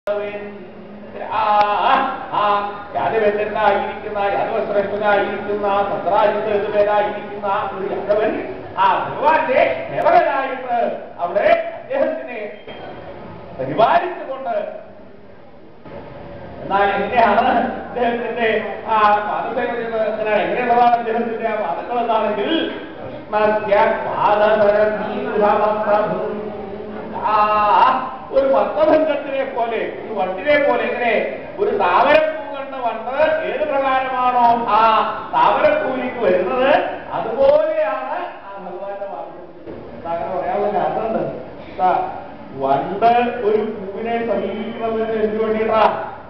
യാദവേന്ദ്രനായിരിക്കുന്ന യാദവശ്രേഷ്ഠനായിരിക്കുന്ന സത്രാജിത്ത് എന്നുപേരായിരിക്കുന്ന ഒരു യാദവൻ ആ ഭഗവാന്റെ സേവകനായിട്ട് അവിടെ അദ്ദേഹത്തിനെ പരിപാലിച്ചുകൊണ്ട് എന്നാൽ എങ്ങനെയാണ് അദ്ദേഹത്തിന്റെ ആ പാദസേവ ചെയ്യുന്നത് എന്തിനാണ് എങ്ങനെയുള്ളതാണ് അദ്ദേഹത്തിന്റെ ആ പാദങ്ങൾ എന്നാണെങ്കിൽ കൃഷ്ണസ്യ പാദസരഭീരുഹമപ്രഭും. ആ ഒരു മത്തഭംഗത്തിനെ പോലെ ഒരു വണ്ടിനെ പോലെ ഇങ്ങനെ ഒരു താമരപ്പൂ കണ്ട വണ്ട് ഏത് പ്രകാരമാണോ ആ താമരപ്പൂവിലേക്ക് വരുന്നത് അതുപോലെയാണ് ആ ഭഗവാന്റെ മാർഗം അങ്ങനെ പറയാനുള്ള കാരണമുണ്ട് ദാ, വണ്ട് ഒരു പൂവിനെ സമീപിക്കുന്നത് എന്ത് വേണ്ടിയിട്ടാ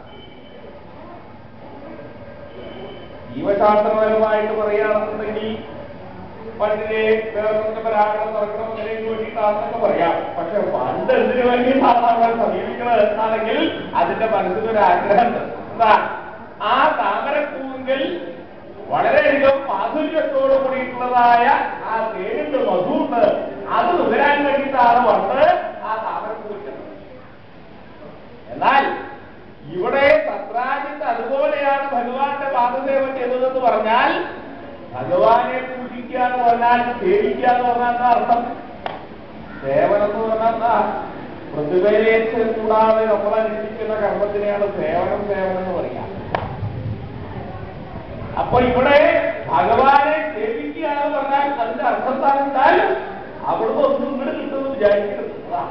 ജീവശാസ്ത്രപരമായിട്ട് പറയുകയാണെന്നുണ്ടെങ്കിൽ പണ്ടിലെ വേറൊന്നിന്റെ പരാഗണം നടക്കണമെന്നതിന് വേണ്ടിയിട്ടാണെന്നൊക്കെ പറയാം പക്ഷെ പണ്ട് എന്തിനു വേണ്ടിയിട്ടാണ് നമ്മൾ സമീപിക്കുന്നത് എന്നാണെങ്കിൽ അതിന്റെ മനസ്സിലൊരു ആഗ്രഹമുണ്ട് എന്താ ആ താമരപ്പൂവിൽ വളരെയധികം മാധുര്യത്തോട് കൂടിയിട്ടുള്ളതായ ആ തേനുണ്ട് മധുണ്ട് അത് നുകരാൻ വേണ്ടിയിട്ടാണ് പണ്ട് ആ താമരപ്പൂ വെക്കുന്നത് എന്നാൽ ഇവിടെ സത്രാജിത്ത് അതുപോലെയാണ് ഭഗവാന്റെ പാദസേവ ചെയ്തതെന്ന് പറഞ്ഞാൽ ഭഗവാനെ പൂജിക്കുക എന്ന് പറഞ്ഞാൽ സേവിക്കുക എന്ന് പറഞ്ഞാൽ എന്താ അർത്ഥം സേവനം എന്ന് പറഞ്ഞാൽ എന്താ പ്രതിഫലേച്ഛ കൂടാതെ നമ്മൾ അനുഷ്ഠിക്കുന്ന കർമ്മത്തിനെയാണ് സേവനം സേവനം എന്ന് പറയുക അപ്പൊ ഇവിടെ ഭഗവാനെ സേവിക്കുക എന്ന് പറഞ്ഞാൽ അതിന്റെ അർത്ഥം എന്താണെന്നാൽ അവിടുന്ന് ഒന്നും ഇങ്ങോട്ട് കിട്ടുമെന്ന് വിചാരിക്കരുത് അതാ.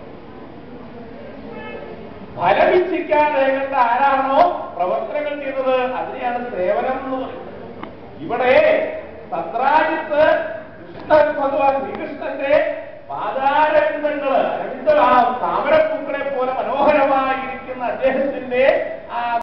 ഫലമിച്ഛിക്കാൻ കണ്ട ആരാണോ പ്രവർത്തനങ്ങൾ ചെയ്തത് അതിനെയാണ് സേവനം എന്ന് പറയുന്നത് ഇവിടെ സത്രാജിത്ത് കൃഷ്ണൻ ഭഗവാൻ ശ്രീകൃഷ്ണന്റെ പാതാരവിന്ദങ്ങള് അരവിന്ദ ആ താമരപ്പൂക്കളെ പോലെ മനോഹരമായിരിക്കുന്ന അദ്ദേഹത്തിന്റെ ആ